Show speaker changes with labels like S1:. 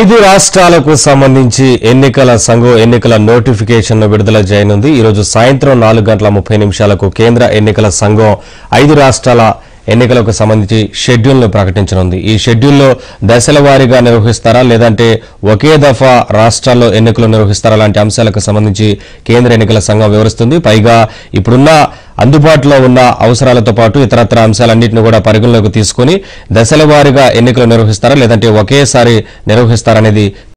S1: ఐదు రాష్ట్రాలకు సంబంధించి ఎన్నికల సంఘం ఎన్నికల నోటిఫికేషన్ విడుదల చేయనుంది ఈరోజు సాయంత్రం నాలుగు గంటల ముప్పై నిమిషాలకు కేంద్ర ఎన్నికల సంఘం ఐదు రాష్ట్రాల ఎన్నికలకు సంబంధించి షెడ్యూల్ను ప్రకటించనుంది ఈ షెడ్యూల్లో దశల వారీగా నిర్వహిస్తారా లేదంటే ఒకే దఫా రాష్ట్రాల్లో ఎన్నికలు నిర్వహిస్తారా లాంటి అంశాలకు సంబంధించి కేంద్ర ఎన్నికల సంఘం వివరిస్తుంది పైగా ఇప్పుడున్న అందుబాటులో ఉన్న అవసరాలతో పాటు ఇతరత్ర అంశాలన్నింటినీ కూడా పరిగణలోకి తీసుకుని దశల వారీగా ఎన్నికలు నిర్వహిస్తారా లేదంటే ఒకేసారి నిర్వహిస్తారనేది